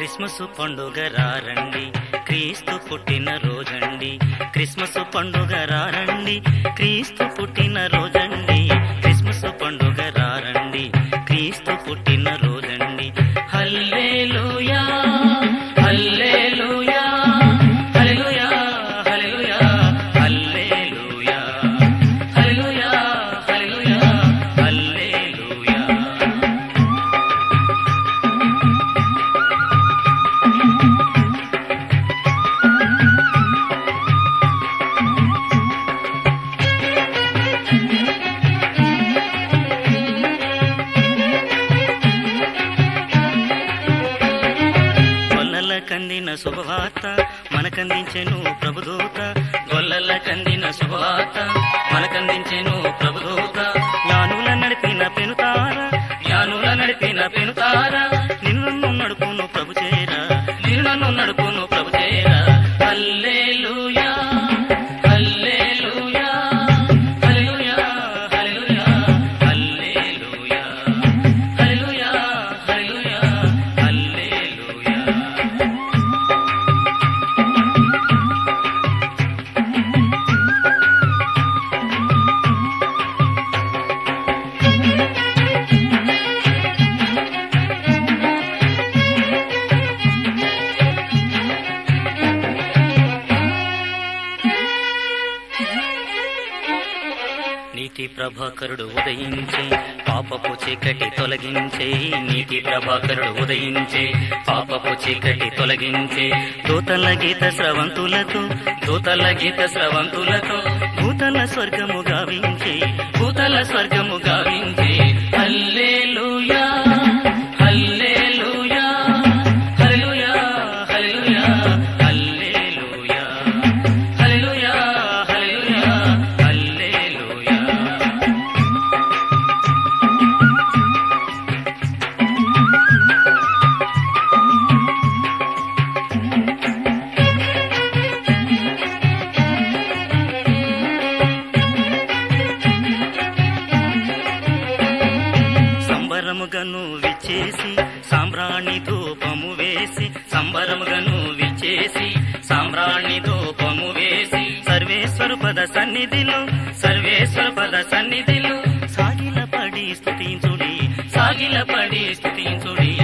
Christmas పండుగ రారండి క్రీస్తు పుట్టిన రోజండి క్రిస్మస్ పండుగ రారండి క్రీస్తు పుట్టిన రోజండి క్రిస్మస్ పండుగ రారండి క్రీస్తు పుట్టిన రోజండి హల్లెలూయా హల్లెలూయా హల్లెలూయా హల్లెలూయా హల్లెలూయా హల్లెలూయా హల్లెలూయా హల్లెలూయా గొల్లల కందిన శుభవార్త మనకందించెను ప్రభుదూత గొల్లల కందిన శుభవార్త మనకందించెను ప్రభుదూత జ్ఞానుల నడిపిన పెనుతార జ్ఞానుల నడిపిన పెనుతార నిన్ను నన్ను నడుపును ప్రభు చేరా నిన్ను నన్ను నడుపును ప్రభు చేరా హల్లెలూయా హల్లెలూయా హల్లెలూయా హల్లెలూయా హల్లెలూయా హల్లెలూయా హల్లెలూయా హల్లెలూయా నీతి ప్రభాకరుడు ఉదయించే పాపపు చీకటి తొలగించే నీతి ప్రభాకరుడు ఉదయించే పాపపు చీకటి తొలగించే దూతల గీత స్రవంతులతో దూతల గీత స్రవంతులతో భూతల స్వర్గము గావించే భూతల స్వర్గము గావించే హల్లెలూయా హల్లెలూయా హల్లెలూయా హల్లెలూయా హల్లెలూయా హల్లెలూయా హల్లెలూయా హల్లెలూయా సంబరముగను విచ్చేసి సాంబ్రాణి ధూపము వేసి సంబరముగను విచ్చేసి సాంబ్రాణి ధూపము వేసి సర్వేశ్వర పద సన్నిధిలో సర్వేశ్వర పద సన్నిధిలో సాగిల పడి స్థుతించుడి సాగిల పడి స్థుతించుడి